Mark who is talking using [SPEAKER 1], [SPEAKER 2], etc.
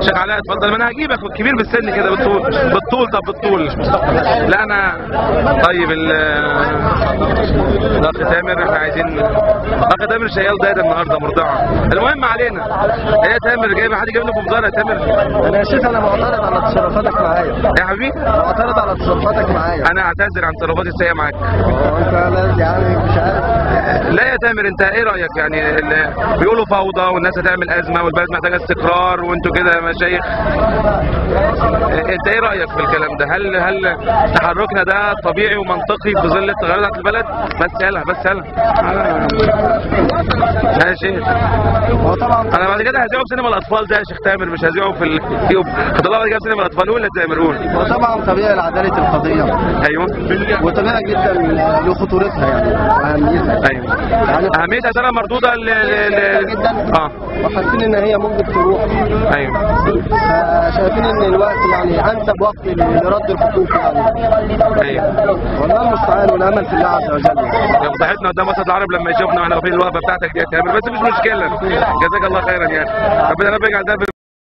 [SPEAKER 1] شيخ علاء اتفضل ما انا هجيبك كبير بالسن كده بالطول بالطول طب بالطول لا انا طيب ال الاخ تامر احنا عايزين اخ تامر شيال دايره النهارده مرضعه المهم علينا ايه تامر جايب حد جايب لكم بزاره يا تامر
[SPEAKER 2] انا يا شيخ انا معترض على تصرفاتك معايا
[SPEAKER 1] يا حبيبي
[SPEAKER 2] معترض على تصرفاتك معايا
[SPEAKER 1] انا اعتذر عن تصرفاتي السيئه معاك
[SPEAKER 2] اه انت لا- يعني مش عارف
[SPEAKER 1] لا يا تامر انت ايه رايك يعني ال- بيقولوا فوضى والناس هتعمل ازمه والبلد محتاجه استقرار وانتوا كده يا مشايخ انت ايه رايك في الكلام ده هل هل تحركنا ده طبيعي ومنطقي في ظل التغيرات في البلد بس يلا بس يلا يا شيخ
[SPEAKER 2] هو طبعا
[SPEAKER 1] انا بعد كده هذيعه في سينما الاطفال ده يا شيخ تامر مش هذيعه في اليوتيوب هطلعه بعد كده في سينما الاطفال قول يا تامر قول
[SPEAKER 2] هو طبعا طبيعي لعداله القضيه
[SPEAKER 1] ايوه
[SPEAKER 2] وطبيعي جدا لخطورتها يعني واهميتها
[SPEAKER 1] ايوه
[SPEAKER 2] يعني
[SPEAKER 1] اهميتها ترى مردوده ل ل- ل-
[SPEAKER 2] جدا
[SPEAKER 1] اه
[SPEAKER 2] وحاسين ان هي ممكن تروح
[SPEAKER 1] ايوه
[SPEAKER 2] فشايفين ان الوقت يعني انسب وقت لرد الحقوق يعني
[SPEAKER 1] ايوه
[SPEAKER 2] والله المستعان والامل في الله عز وجل يعني.
[SPEAKER 1] فضحتنا قدام وسط العرب لما يشوفنا واحنا واقفين الوقفه بتاعتك دي يا تامر بس مش مشكله جزاك الله خيرا يعني ربنا رب يجعل ده في